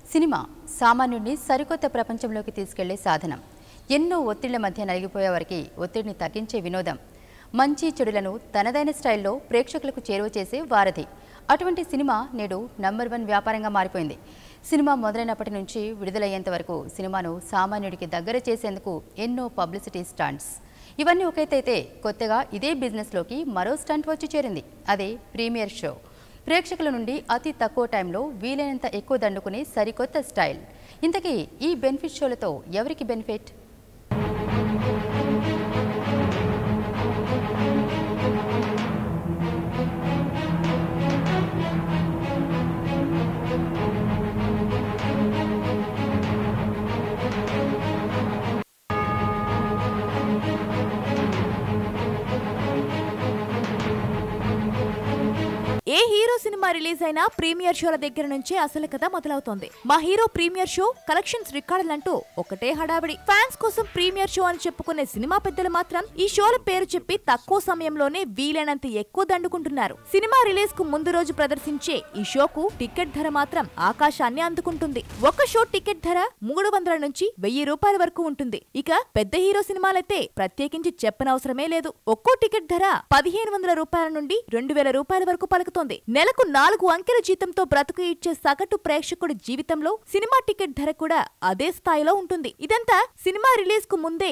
Cinema సామాన్యుడిని సరికొత్త ప్రపంచంలోకి తీసుకెళ్లే సాధనం ఎన్నో ఒత్తిళ్ల మధ్య నలిగిపోయే వారికి ఒత్తిడిని తగ్గించే వినోదం మంచి చెడులను తనదైన స్టైల్లో ప్రేక్షకులకు చేరువ చేసే వారధి అటువంటి సినిమా నేడు నంబర్ వన్ వ్యాపారంగా మారిపోయింది సినిమా మొదలైనప్పటి నుంచి విడుదలయ్యేంత వరకు సినిమాను సామాన్యుడికి దగ్గర చేసేందుకు ఎన్నో పబ్లిసిటీ స్టంట్స్ ఇవన్నీ ఒకైతే కొత్తగా ఇదే బిజినెస్లోకి మరో స్టంట్ వచ్చి చేరింది అదే ప్రీమియర్ షో ప్రేక్షకుల నుండి అతి తక్కువ టైంలో వీలైనంత ఎక్కువ దండుకునే సరికొత్త స్టైల్ ఇంతకీ ఈ బెనిఫిట్ షోలతో ఎవరికి బెనిఫిట్ ఏ హీరో సినిమా రిలీజ్ అయినా ప్రీమియర్ షోల దగ్గర నుంచే అసలు కథ మొదలవుతోంది మా హీరో ప్రీమియర్ షో కలెక్షన్స్ రికార్డులంటూ ఒకటే హడావిడి ఫ్యాన్స్ కోసం ప్రీమియర్ షో అని చెప్పుకునే సినిమా పెద్దలు మాత్రం ఈ షోల పేరు చెప్పి తక్కువ సమయంలోనే వీలైనంత ఎక్కువ దండుకుంటున్నారు సినిమా రిలీజ్ కు ముందు రోజు ప్రదర్శించే ఈ షోకు టికెట్ ధర మాత్రం ఆకాశాన్ని అందుకుంటుంది ఒక షో టికెట్ ధర మూడు వందల నుంచి వెయ్యి రూపాయల వరకు ఉంటుంది ఇక పెద్ద హీరో సినిమాలైతే ప్రత్యేకించి చెప్పనవసరమే లేదు ఒక్కో టికెట్ ధర పదిహేను వందల రూపాయల నుండి రెండు వేల రూపాయల వరకు పలుకుతోంది నెలకు నాలుగు అంకెల జీతంతో బ్రతుకు ఇచ్చే సగటు ప్రేక్షకుడి జీవితంలో సినిమా టికెట్ ధర కూడా అదే స్థాయిలో ఉంటుంది ఇదంతా సినిమా రిలీజ్ కు ముందే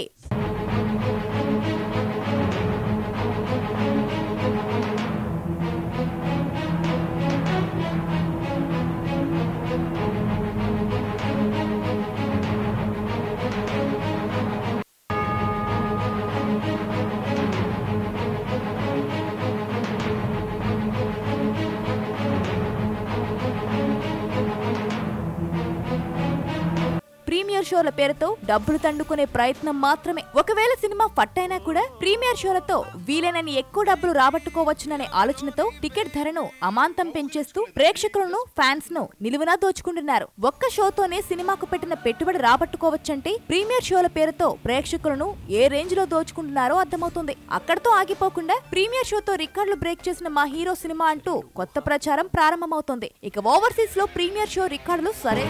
ప్రీమియర్ షోల పేరుతో డబ్బులు తండుకునే ప్రయత్నం మాత్రమే ఒకవేళ సినిమా ఫట్ అయినా కూడా ప్రీమియర్ షోలతో వీలైనన్ని ఎక్కువ డబ్బులు రాబట్టుకోవచ్చుననే ఆలోచనతో టికెట్ ధరను అమాంతం పెంచేస్తూ ప్రేక్షకులను ఫ్యాన్స్ ను నిలువునా దోచుకుంటున్నారు ఒక్క షోతోనే సినిమాకు పెట్టిన పెట్టుబడి రాబట్టుకోవచ్చంటే ప్రీమియర్ షోల పేరుతో ప్రేక్షకులను ఏ రేంజ్ లో దోచుకుంటున్నారో అర్థమవుతుంది అక్కడతో ఆగిపోకుండా ప్రీమియర్ షోతో రికార్డులు బ్రేక్ చేసిన మా హీరో సినిమా అంటూ కొత్త ప్రచారం ప్రారంభమవుతోంది ఇక ఓవర్సీస్ లో ప్రీమియర్ షో రికార్డులు సరే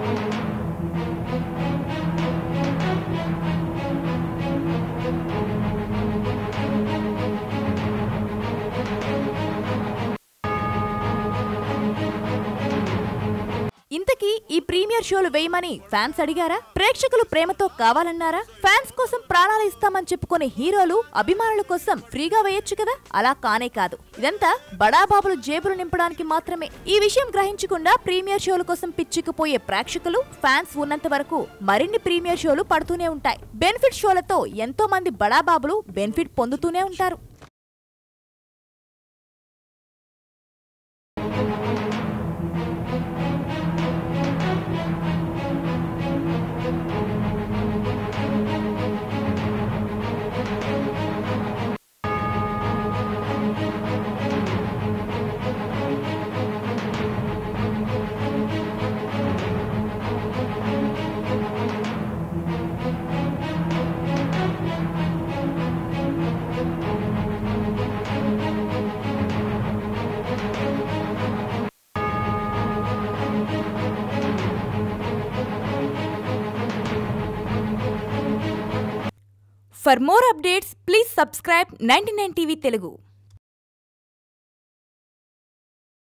ఇంతకీ ఈ ప్రీమియర్ షోలు వేయమని ఫ్యాన్స్ అడిగారా ప్రేక్షకులు ప్రేమతో కావాలన్నారా ఫ్యాన్స్ కోసం ప్రాణాలు ఇస్తామని చెప్పుకునే హీరోలు అభిమానుల కోసం ఫ్రీగా వేయొచ్చు కదా అలా కానే కాదు ఇదంతా బడాబాబులు జేబులు నింపడానికి మాత్రమే ఈ విషయం గ్రహించకుండా ప్రీమియర్ షోల కోసం పిచ్చుకుపోయే ప్రేక్షకులు ఫ్యాన్స్ ఉన్నంత వరకు మరిన్ని ప్రీమియర్ షోలు పడుతూనే ఉంటాయి బెనిఫిట్ షోలతో ఎంతో మంది బడాబాబులు బెనిఫిట్ పొందుతూనే ఉంటారు For more updates, please subscribe 99 TV Telugu.